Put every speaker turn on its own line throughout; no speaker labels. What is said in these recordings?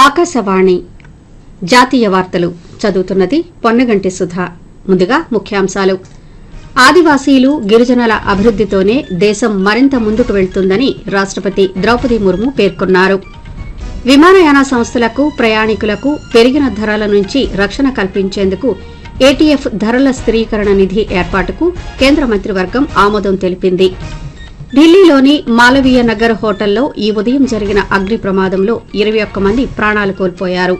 ఆకాశవాణి జాతీయ వార్తలు చదువుతున్నది పొన్నగంటి సుధా ముందుగా ముఖ్యాంశాలు ఆదివాసీలు గిరిజనుల అభివృద్దితోనే దేశం మరింత ముందుకు వెళ్తుందని రాష్టపతి ద్రౌపది ముర్ము పేర్కొన్నారు విమానయాన సంస్థలకు ప్రయాణికులకు పెరిగిన ధరల నుంచి రక్షణ కల్పించేందుకు ఏటీఎఫ్ ధరల స్థిరీకరణ నిధి ఏర్పాటుకు కేంద్ర మంత్రివర్గం ఆమోదం తెలిపింది ఢిల్లీలోని మాలవీయ నగర్ హోటల్లో ఈ ఉదయం జరిగిన అగ్ని ప్రమాదంలో ఇరవై ఒక్క మంది ప్రాణాలు కోల్పోయారు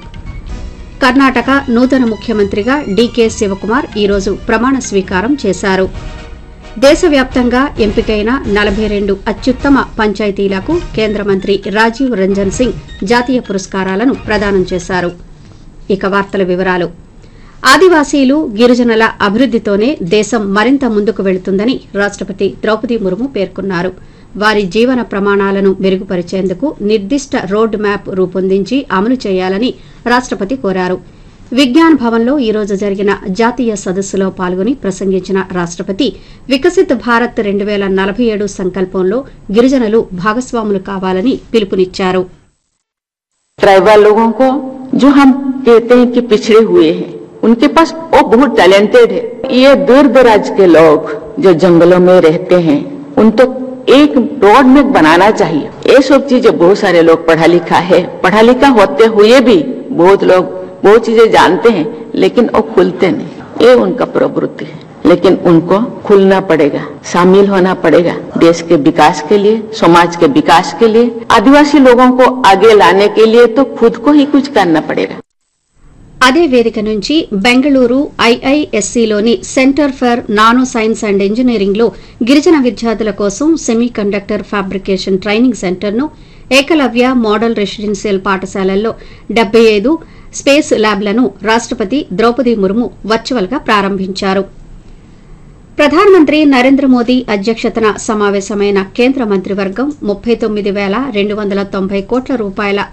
కర్ణాటక నూతన ముఖ్యమంత్రిగా డీకే శివకుమార్ ఈరోజు ప్రమాణ స్వీకారం చేశారు దేశవ్యాప్తంగా ఎంపికైన నలభై రెండు అత్యుత్తమ పంచాయతీలకు కేంద్ర మంత్రి రాజీవ్ రంజన్ సింగ్ జాతీయ పురస్కారాలను ప్రదానం చేశారు ఇక వార్తల వివరాలు ఆదివాసీలు గిరిజనుల అభివృద్దితోనే దేశం మరింత ముందుకు వెళుతుందని రాష్టపతి ద్రౌపది ముర్ము పేర్కొన్నారు వారి జీవన ప్రమాణాలను మెరుగుపరిచేందుకు నిర్దిష్ట రోడ్ మ్యాప్ రూపొందించి అమలు చేయాలని రాష్టపతి కోరారు విజ్ఞాన్ భవన్లో ఈ రోజు జరిగిన జాతీయ సదస్సులో పాల్గొని ప్రసంగించిన రాష్టపతి వికసిత్ భారత్ రెండు వేల నలభై ఏడు సంకల్పంలో గిరిజనులు భాగస్వాములు కావాలని పిలుపునిచ్చారు
ट्राइबल लोगों को जो हम कहते हैं कि पिछड़े हुए हैं उनके पास वो बहुत टैलेंटेड है ये दूर दराज के लोग जो जंगलों में रहते हैं उन तो एक रोड में बनाना चाहिए ये सब चीजें बहुत सारे लोग पढ़ा लिखा है पढ़ा लिखा होते हुए भी बहुत लोग बहुत चीजें जानते हैं लेकिन वो खुलते नहीं ये उनका प्रवृत्ति है लेकिन उनको खुलना पड़ेगा शामिल होना पड़ेगा देश के विकास के लिए समाज के विकास के लिए आदिवासी लोगों को आगे लाने के लिए तो खुद को ही कुछ करना पड़ेगा
అదే వేదిక నుంచి బెంగళూరు ఐఐఎస్సీలోని centre for nano science and ఇంజనీరింగ్లో గిరిజన విద్యార్థుల కోసం సెమీ కండక్టర్ ఫ్యాబ్రికేషన్ ట్రైనింగ్ సెంటర్ను ఏకలవ్య మోడల్ రెసిడెన్షియల్ పాఠశాలల్లో డెబ్బై ఐదు స్పేస్ ల్యాబ్లను రాష్టపతి ద్రౌపది ముర్ము వర్చువల్గా ప్రారంభించారు ప్రధానమంత్రి నరేంద్ర మోదీ అధ్యక్షతన సమావేశమైన కేంద్ర మంత్రివర్గం ముప్పై తొమ్మిది వేల రెండు వందల తొంభై కోట్ల రూపాయల